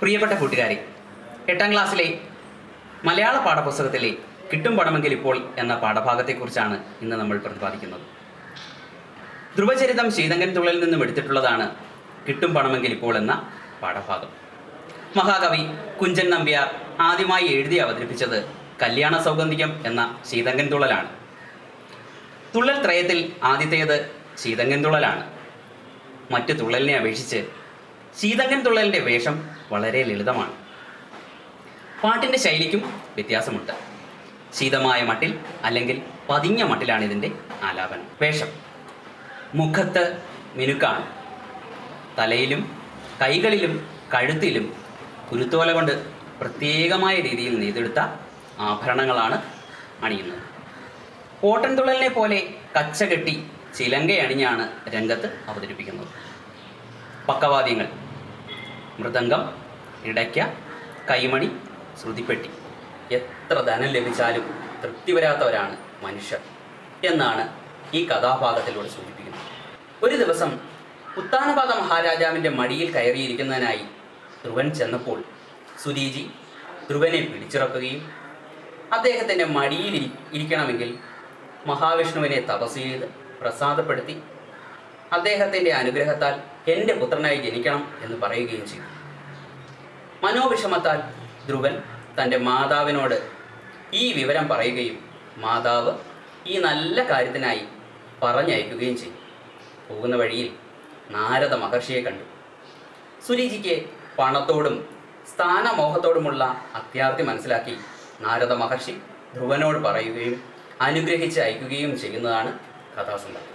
പ്രിയപ്പെട്ട കൂട്ടുകാരെ എട്ടാം ക്ലാസ്സിലെ മലയാള പാഠപുസ്തകത്തിലെ കിട്ടും പണമെങ്കിൽ ഇപ്പോൾ എന്ന പാഠഭാഗത്തെക്കുറിച്ചാണ് ഇന്ന് നമ്മൾ പ്രതിപാദിക്കുന്നത് ധ്രുവചരിതം ശീതങ്കൻ തുള്ളലിൽ നിന്നും എടുത്തിട്ടുള്ളതാണ് കിട്ടും പണമെങ്കിൽ ഇപ്പോൾ എന്ന പാഠഭാഗം മഹാകവി കുഞ്ചൻ നമ്പ്യാർ ആദ്യമായി എഴുതി അവതരിപ്പിച്ചത് കല്യാണ സൗഗന്ധികം എന്ന ശീതങ്കൻ തുള്ളലാണ് തുള്ളൽ ത്രയത്തിൽ ആദ്യത്തേത് ശീതങ്കൻ തുള്ളലാണ് മറ്റു തുള്ളലിനെ അപേക്ഷിച്ച് ശീതങ്കൻ തുള്ളലിൻ്റെ വേഷം വളരെ ലളിതമാണ് പാട്ടിൻ്റെ ശൈലിക്കും വ്യത്യാസമുണ്ട് ശീതമായ മട്ടിൽ അല്ലെങ്കിൽ പതിഞ്ഞ മട്ടിലാണ് ഇതിൻ്റെ ആലാപനം വേഷം മുഖത്ത് മിനുക്കാണ് തലയിലും കൈകളിലും കഴുത്തിലും കുരുത്തോല കൊണ്ട് പ്രത്യേകമായ രീതിയിൽ നെയ്തെടുത്ത ആഭരണങ്ങളാണ് അണിയുന്നത് ഓട്ടൻതുള്ളലിനെ പോലെ കച്ച കെട്ടി ചിലങ്ക അണിഞ്ഞാണ് രംഗത്ത് അവതരിപ്പിക്കുന്നത് പക്കവാദ്യങ്ങൾ മൃദംഗം ഇടയ്ക്ക കൈമണി ശ്രുതിപ്പെട്ടി എത്ര ധനം ലഭിച്ചാലും തൃപ്തി വരാത്തവരാണ് മനുഷ്യർ എന്നാണ് ഈ കഥാഭാഗത്തിലൂടെ സൂചിപ്പിക്കുന്നത് ഒരു ദിവസം ഉത്താനപാത മഹാരാജാവിൻ്റെ മടിയിൽ കയറിയിരിക്കുന്നതിനായി ധ്രുവൻ ചെന്നപ്പോൾ സുരീജി ധ്രുവനെ പിടിച്ചിറക്കുകയും അദ്ദേഹത്തിൻ്റെ മടിയിൽ ഇരി- ഇരിക്കണമെങ്കിൽ മഹാവിഷ്ണുവിനെ തപസ് ചെയ്ത് പ്രസാദപ്പെടുത്തി അദ്ദേഹത്തിൻ്റെ അനുഗ്രഹത്താൽ എൻ്റെ പുത്രനായി ജനിക്കണം എന്ന് പറയുകയും ചെയ്തു മനോവിഷമത്താൽ ധ്രുവൻ തൻ്റെ മാതാവിനോട് ഈ വിവരം പറയുകയും മാതാവ് ഈ നല്ല കാര്യത്തിനായി പറഞ്ഞയക്കുകയും ചെയ്തു പോകുന്ന വഴിയിൽ നാരദ മഹർഷിയെ കണ്ടു സുരീജിക്ക് പണത്തോടും സ്ഥാനമോഹത്തോടുമുള്ള അത്യാർത്തി മനസ്സിലാക്കി നാരദ മഹർഷി ധ്രുവനോട് പറയുകയും അനുഗ്രഹിച്ച് അയക്കുകയും ചെയ്യുന്നതാണ് കഥാസന്ദർഭം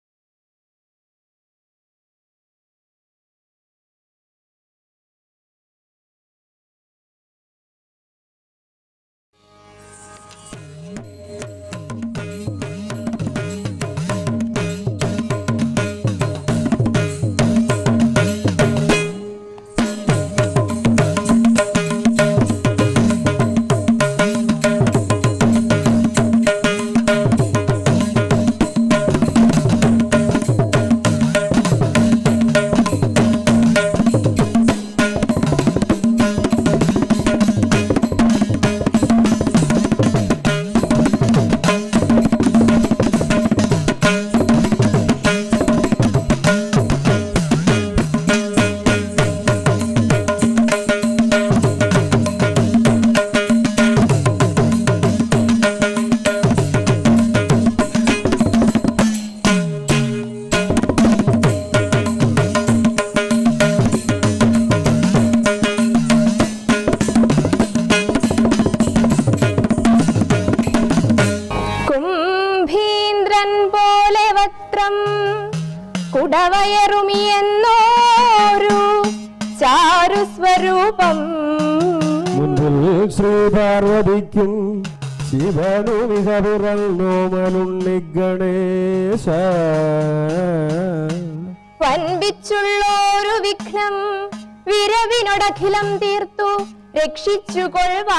കുംഭീന്ദ്രൻ പോലെ വക്രം കുടവയറുമിയെന്നോരു ചാരുസ്വരൂപം മുൻപിൽ ശ്രീപാർവതിക്കും ശിവനു മിക പിറന്നോമലുണ്ണി ഗണേശ വൻപിച്ചുള്ളോരു വിഘ്നം വിരവിനൊടഖിലം തീർത്തു രക്ഷിച്ചുകൊള്ളുവാ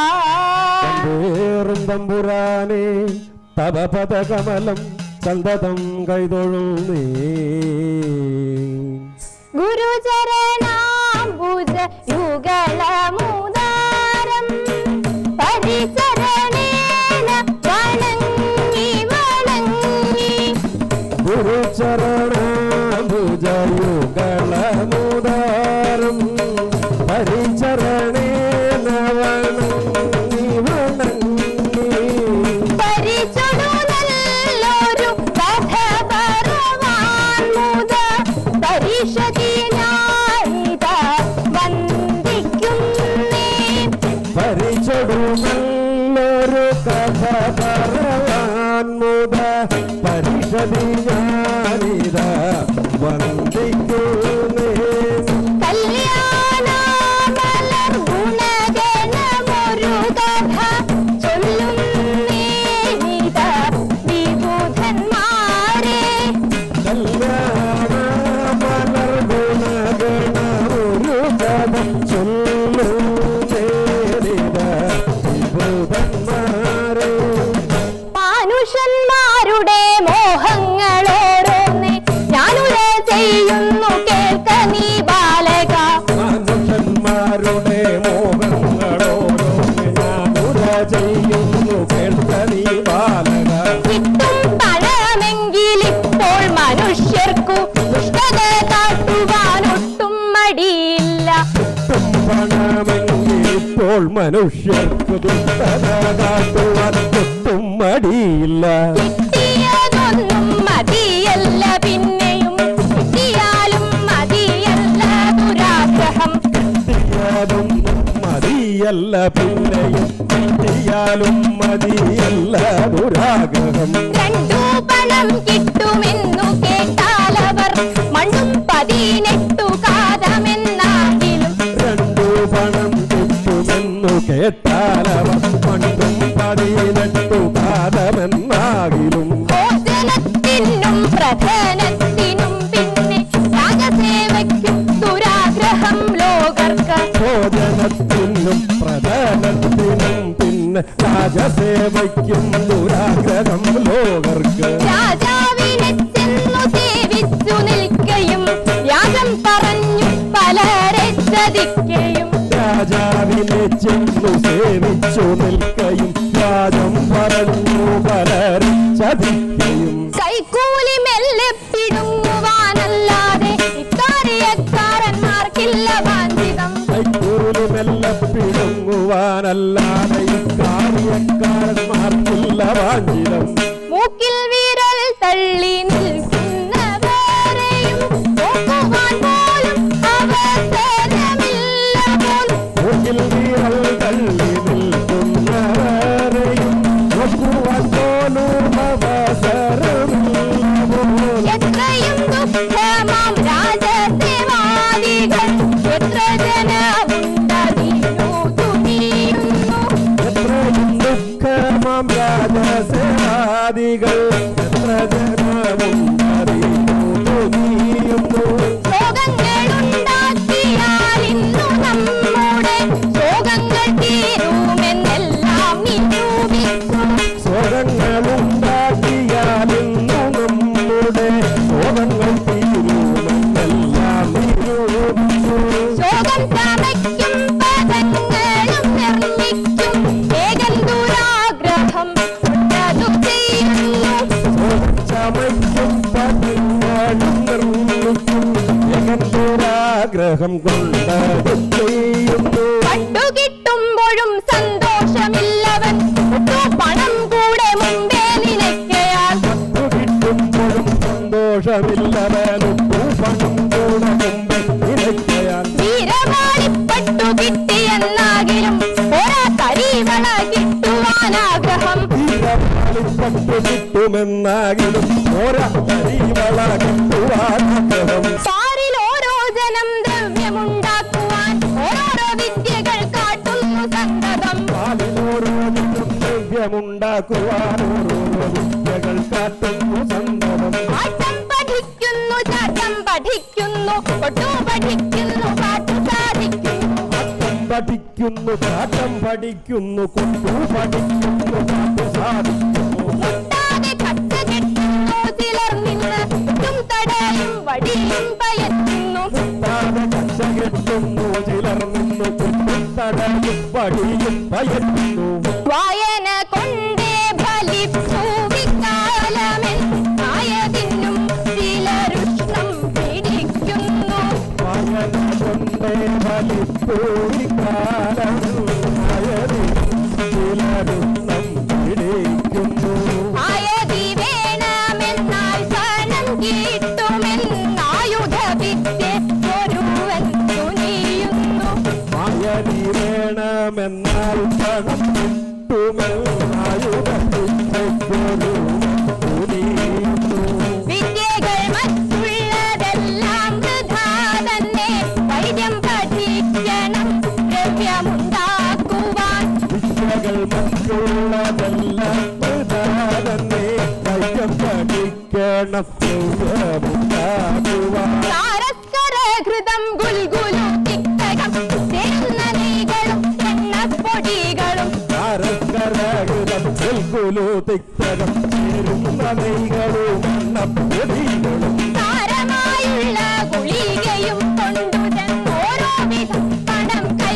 ഏറും തമ്പുരാനെ തപപദകമലം സന്തതം കൈതൊഴും നീ ഗുരുചരണാംബുജ യുഗളമുദാരം പരിചരണേന വണങ്ങി വണങ്ങി ഗുരുചരണാഭുജയുഗളമുദാരം പരിചരണേ വണങ്ങി വണങ്ങി പരിചൊടു നല്ലൊരു കഥ പറവാൻ മുത പരിഷതിനായിത വന്ദിക്കുന്നേ പരിചൊടു നല്ലൊരു കഥ പറവാൻ മുത പരിഷതി ഞാനിത വന്ദിക്കുന്നേ കല്യാണമലർ ഗുണഗണമൊരു കഥ ചൊല്ലുന്നേനിത വിബുധന്മാരെ കല്യാണ മലർ ഗുണഗണമൊരു കഥ ചൊല്ലും നേരിത വിഭൂതന്മാരെ മാനുഷന്മാരുടെ മോഹങ്ങളോരോന്ന് ഞാനുര ചെയ്യുന്നു കേൾക്ക നീ ബാലക മനുഷ്യന്മാർ ബാലന്മാരുടെ മോഹങ്ങളോരോന്ന് ഞാനുര ചെയ്യുന്നു കേൾക്ക നീ ബാലക കിട്ടും പണമെങ്കിലിപ്പോൾ മനുഷ്യർക്കു ദുഷ്ടത കാട്ടുവാനൊട്ടും മടിയില്ല കിട്ടും പണമെങ്കിൽ ഇപ്പോൾ മനുഷ്യർക്ക് ദുഷ്ടത കാട്ടുവാൻ ഒട്ടും മടിയില്ല കിട്ടിയതൊന്നും മതിയല്ല പിന്നെയും കിട്ടിയാലും മതിയല്ല ദുരാഗ്രഹം കിട്ടിയാലും മതിയല്ല പിന്നെയും കിട്ടിയാലും മതിയല്ല ദുരാഗ്രഹം രണ്ടു പണം കിട്ടുമെന്നു കേട്ടാലവർ മണ്ണും പതിനെട്ടു കാതമെന്നാകിലും രണ്ടു പണം കിട്ടുമെന്നു കേട്ടാലവർ മണ്ടും പതിനെട്ടു പാദമെന്നാകിലും ഭോജനത്തിനും പ്രധാനത്തിനും പിന്നെ രാഗസേവയ്ക്കും ദുരാഗ്രഹം ലോകർക്ക് ഭോജനത്തിനും പ്രധാനത്തിനും പിന്നെ രാജസേവയ്ക്കും ദുരാഗ്രഹം ലോകർക്ക് രാജാവിനെ ചെന്നു സേവിച്ചു നിൽക്കയും വ്യാജം പറഞ്ഞു പലരെ ചതിക്കയും രാജാവിനെ ചെന്നു സേവിച്ചു നിൽക്കയും രാജം പറഞ്ഞു പലരും ചതിക്കയും കൈക്കൂലി മെല്ലെ പിടുങ്ങുവാനല്ലാതെ ഇക്കാര്യക്കാരന്മാർക്കില്ല വാഞ്ചിതം കൈക്കൂലി മെല്ലെ പിടുങ്ങുവാനല്ലാതെ ഇക്കാര്യക്കാരന്മാർക്കില്ല വാഞ്ചിതം മൂക്കിൽ വിരൽ തള്ളി നിൽക്കുന്നവരെയും നോക്കുവാൻ പോലും അവസരമില്ല പോലും മൂക്കിൽ വീരൽ തള്ളി നിൽക്കുന്നവരെയും നോക്കുവാൻ പോലും അവസരമില്ല പോലും. എത്രയും ദുഃഖമാം രാജസേവാദികൾ എത്ര ജനമുണ്ടതിനു തുനിയുന്നു എത്രയും ദുഃഖമാം രാജസേവാദികൾ എത്ര ജനമുണ്ടറിയുന്നു നീയുന്നു ശോകങ്ങളുണ്ടാക്കിയാലിന്നു നമ്മുടെ ശോകങ്ങൾ തീരുമെന്നെല്ലാം നിരൂപിച്ചു സ്വരങ്ങളുണ്ടാക്കിയാലിന്നു നമ്മുടെ ശോകങ്ങൾ തീരുമെന്നെല്ലാം നിരൂപിച്ചു ശോകം ചമയ്ക്കും പദങ്ങളും നിർമ്മിക്കും ഏകൻ ദുരാഗ്രഹം ഉണ്ടതു ചെയ്യുന്നു ചമയ്ക്കും പദങ്ങളും നിർമ്മിക്കും ഏകന്തുരാഗ്രഹം കൊണ്ട് ചെയ്യുന്നു പട്ടു കിട്ടുമ്പോഴും സന്തോഷമില്ലവൻ ഒട്ടു പണം കൂടെ മുമ്പേ നിനക്കയാൽ കിട്ടുമ്പോഴും സന്തോഷമില്ലവനും പണം കൂടെ മുമ്പ് ഇരയ്ക്കയാൽ വീരവാളിപ്പട്ടു കിട്ടിയെന്നാകിലും ഒരാ കരിവള കിട്ടുവാനാഗ്രഹം തീരപ്പാളിപ്പട്ടു കിട്ടുമെന്നാകിലും ഓരോ കരിവള കിട്ടുവാനാഗ്രഹം പാരിൽ ഓരോ ജനം ദ്രവ്യമുണ്ടാക്കുവാൻ ഓരോരോ വിദ്യകൾ കാട്ടുന്നു സന്തതം പാലിനോരോ ദ്രവ്യമുണ്ടാക്കുവാൻ ഓരോരോ വിദ്യകൾ കാട്ടുന്നു സന്തതം ആട്ടം പഠിക്കുന്നു ചാട്ടം പഠിക്കുന്നു ഒട്ടു പഠിക്കുന്നു പാട്ടു സാധിക്കുന്നു അത്തം പഠിക്കുന്നു ചാട്ടം പഠിക്കുന്നു കൊണ്ടു പഠിക്കുന്നു പാട്ട് സാധിക്കുന്നു മുട്ടാതെ കച്ച കെട്ടുന്നു ചിലർ നിന്ന് ഒട്ടും തടയും വടിയും പയറ്റുന്നു താഴെ കച്ച കെട്ടുന്നു ചിലർ നിന്ന് കുത്തും തടയും പടിയും പയറ്റുന്നു വായന കൊണ്ടേ ഫലിപ്പൂ വിക്കാലമെൻ ആയതിനും ചിലരുഷ്ണം പിടിക്കുന്നു വായന കൊണ്ടേ ഫലിപ്പൂരി കാലം ചിലരുന്നം പിടിക്കുന്നു ആയതി വേണമെന്നാൽ പണം കിട്ടുമെന്നായുധ വിദ്യ ഒരുവൻ തുനിയുന്നു മായനി വേണമെന്നാൽ പണം കിട്ടുമെന്നായുധത്തിക്കൊരു തുനിയുന്നു വിദ്യകൾ മറ്റുള്ളതെല്ലാം വൃഥാ തന്നെ വൈദ്യം പഠിക്കണം ദ്രവ്യമുണ്ടാക്കുവാൻ വിദ്യകൾ മറ്റുള്ളതെല്ലാം വൃഥാ തന്നെ വൈദ്യം പഠിക്കണം ദ്രവ്യമുണ്ടാക്കുവാൻ സാരസ്കരഘൃതം ഗുൽഗുലു തിക്തകം ചേരുന്ന നെയ്കളും എണ്ണപ്പൊടികളും ആരക്കരകൃതം ചെൽക്കുലു തിക്തകം ചേരുന്ന നെയ്കളും എണ്ണപ്പൊടികളും സാരമായുള്ള ഗുളികയും കൊണ്ടു ഓരോ വിധം പണം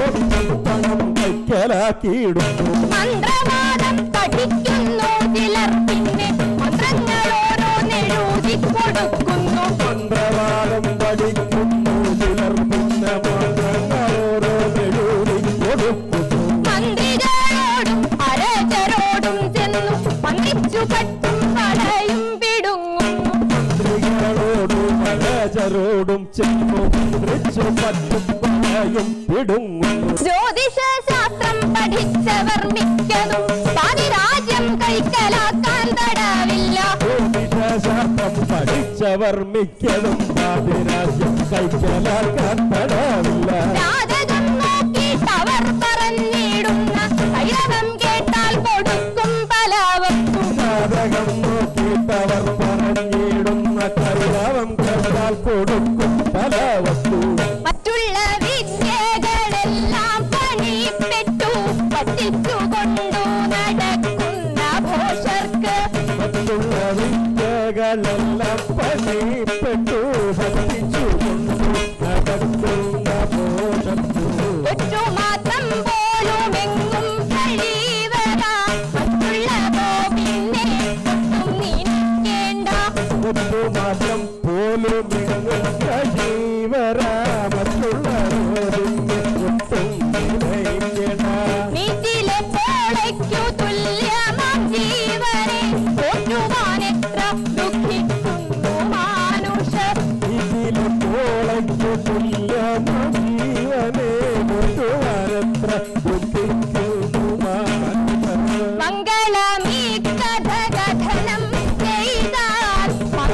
പണം കൈക്കലാക്കിയിടുന്നു മന്ത്രവാദം പഠിക്കുന്നു ചിലർ പിന്നെ മന്ത്രങ്ങളോരോന്നെഴുതി കൊടുക്കുന്നു മന്ത്രവാദം പഠിക്കുന്നു ചിലർ പിന്നെ മന്ത്രങ്ങളോരോ എഴുതി കൊടുക്കുന്നു മന്ത്രികളോടും അരചരോടും ചെന്നു മന്ത്രിച്ചു പറ്റും പടയും പിടുങ്ങുന്നു മന്ത്രികളോടും മലചരോടും ചെന്നു മന്ത്രിച്ചു പറ്റും പണയും പിടുങ്ങുന്നു ജ്യോതിഷ ശാസ്ത്രം പഠിച്ചവർ മിക്കതും പാതിരാജ്യം കൈക്കലാക്കാൻ തടവില്ല ജ്യോതിഷശാസ്ത്രം പഠിച്ചവർ മിക്കതും പാതിരാജ്യം കൈക്കലാക്കാൻ തടവില്ല ജാതകം നോക്കിയിട്ടവർ പറഞ്ഞിടുന്ന ഭൈരവം കേട്ടാൽ കൊടുക്കും പലവക്കും ജാതകം നോക്കിയിട്ടവർ പറഞ്ഞിടുന്ന കൈരവം കണ്ടാൽ കൊടുക്കും പല വസ്തു മറ്റുള്ള വിദ്യകളെല്ലാം പണിപ്പെട്ടു പറ്റിച്ചു കൊണ്ടു നടക്കുന്ന ഭോഷർക്ക് മറ്റുള്ള വിദ്യകളെല്ലാം പണിപ്പെട്ടു ഭക്തിച്ചു കൊണ്ടു നടക്കുന്ന പോഷത്തു ചുറ്റുമാത്രം പോലും എങ്ങും കഴിവരാ മറ്റുള്ള പിന്നെ ഒട്ടും നിനക്കേണ്ട മാത്രം പോലും എങ്ങും കഴിവരാ മറ്റുള്ളവരിന്റെ ഒട്ടും നിലയിക്കണ നീറ്റിലെ പോളയ്ക്കു തുല്യമാം ജീവനെ പോറ്റുവാൻ എത്ര ദുഃഖിക്കുന്നു മാനുഷർ ഇതിലെ പോളയ്ക്കു തുല്യമാം ജീവനെ മുട്ടുവാരത്ര ബുദ്ധിക്കുന്നു മാനവർ. മംഗളമീ കഥ കഥനം ചെയ്താൽ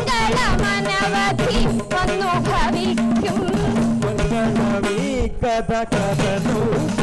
മംഗളമനവധി വന്നു ഭവിക്കും മംഗളമീ കഥ കഥനു